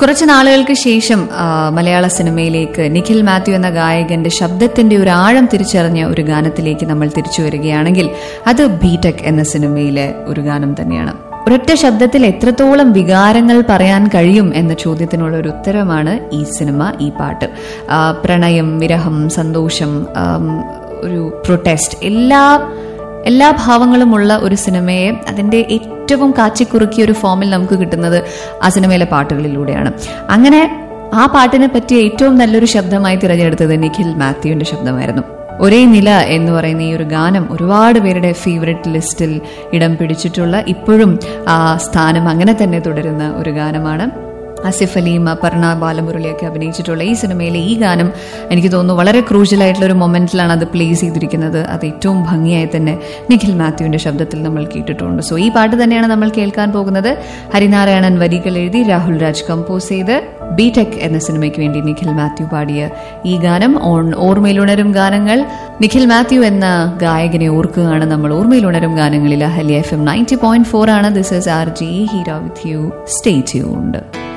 കുറച്ച് നാളുകൾക്ക് ശേഷം ആ, മലയാള സിനിമയിലേക്ക് നിഖിൽ മാത്യു എന്ന ഗായകന്റെ ശബ്ദത്തിന്റെ ഒരു ആഴം തിരിച്ചറിഞ്ഞ ഒരു ഗാനത്തിലേക്ക് നമ്മൾ തിരിച്ചു വരികയാണെങ്കിൽ അത് ബിടെക് എന്ന സിനിമയിലെ ഒരു ഗാനം തന്നെയാണ് ഒരൊറ്റ ശബ്ദത്തിൽ എത്രത്തോളം വികാരങ്ങൾ പറയാൻ കഴിയും എന്ന ചോദ്യത്തിനുള്ള ഒരു ഉത്തരമാണ് ഈ സിനിമ ഈ പാട്ട് ആ, പ്രണയം വിരഹം സന്തോഷം ആം, ഒരു പ്രൊട്ടസ്റ്റ് എല്ലാ എല്ലാ ഭാവങ്ങളുമുള്ള ഒരു സിനിമയെ അതിന്റെ ഏറ്റവും കാച്ചിക്കുറുക്കിയ ഒരു ഫോമിൽ നമുക്ക് കിട്ടുന്നത് ആ സിനിമയിലെ പാട്ടുകളിലൂടെയാണ് അങ്ങനെ ആ പാട്ടിനെ പറ്റിയ ഏറ്റവും നല്ലൊരു ശബ്ദമായി തിരഞ്ഞെടുത്തത് നിഖിൽ മാത്യുവിന്റെ ശബ്ദമായിരുന്നു ഒരേ നില എന്ന് പറയുന്ന ഈ ഒരു ഗാനം ഒരുപാട് പേരുടെ ഫേവററ്റ് ലിസ്റ്റിൽ ഇടം പിടിച്ചിട്ടുള്ള ഇപ്പോഴും ആ സ്ഥാനം അങ്ങനെ തന്നെ തുടരുന്ന ഒരു ഗാനമാണ് ആസിഫ് അലിയും അപർണ ബാലമുരളിയൊക്കെ അഭിനയിച്ചിട്ടുള്ള ഈ സിനിമയിലെ ഈ ഗാനം എനിക്ക് തോന്നുന്നു വളരെ ക്രൂഷ്യൽ ആയിട്ടുള്ള ഒരു മൊമെന്റിലാണ് അത് പ്ലേസ് ചെയ്തിരിക്കുന്നത് അത് ഏറ്റവും ഭംഗിയായി തന്നെ നിഖിൽ മാത്യുവിന്റെ ശബ്ദത്തിൽ നമ്മൾ കേട്ടിട്ടുണ്ട് സോ ഈ പാട്ട് തന്നെയാണ് നമ്മൾ കേൾക്കാൻ പോകുന്നത് ഹരിനാരായണൻ വരികൾ എഴുതി രാഹുൽ രാജ് കമ്പോസ് ചെയ്ത് ബിടെക് എന്ന സിനിമയ്ക്ക് വേണ്ടി നിഖിൽ മാത്യു പാടിയ ഈ ഗാനം ഓൺ ഓർമ്മയിലുണരും ഗാനങ്ങൾ നിഖിൽ മാത്യു എന്ന ഗായകനെ ഓർക്കുകയാണ് നമ്മൾ ഓർമ്മയിലുണരും ഗാനങ്ങളിൽ Ahalya F M ninety point four ആണ് this is R G hero with you stay tuned